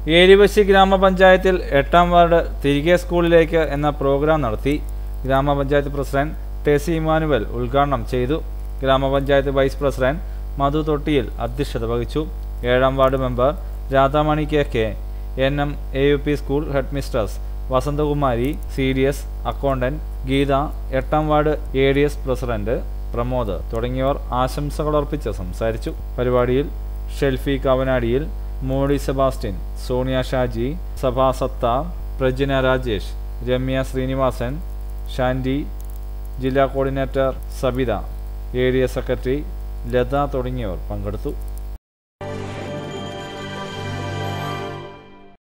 ഏരിവശി ഗ്രാമപഞ്ചായത്തിൽ എട്ടാം വാർഡ് തിരികെ സ്കൂളിലേക്ക് എന്ന പ്രോഗ്രാം നടത്തി ഗ്രാമപഞ്ചായത്ത് പ്രസിഡന്റ് ടെസി ഇമാനുവൽ ഉദ്ഘാടനം ചെയ്തു ഗ്രാമപഞ്ചായത്ത് വൈസ് പ്രസിഡന്റ് മധു തൊട്ടിയിൽ അധ്യക്ഷത വഹിച്ചു ഏഴാം ward member Radhamani K K N M A U P school headmistress Vasanthakumari C D S accountant Geetha എട്ടാം ward A D S president Pramod തുടങ്ങിയവർ ആശംസകളർപ്പിച്ച് സംസാരിച്ചു പരിപാടിയിൽ ഷെൽഫി കവനാടിയിൽ മോഡി സെബാസ്റ്റ്യൻ സോണിയ ഷാജി സഭാ സത്താർ പ്രജ്ന രാജേഷ് രമ്യ ശ്രീനിവാസൻ ഷാൻഡി ജില്ലാ coordinator Sabitha A D S secretary Latha തുടങ്ങിയവർ പങ്കെടുത്തു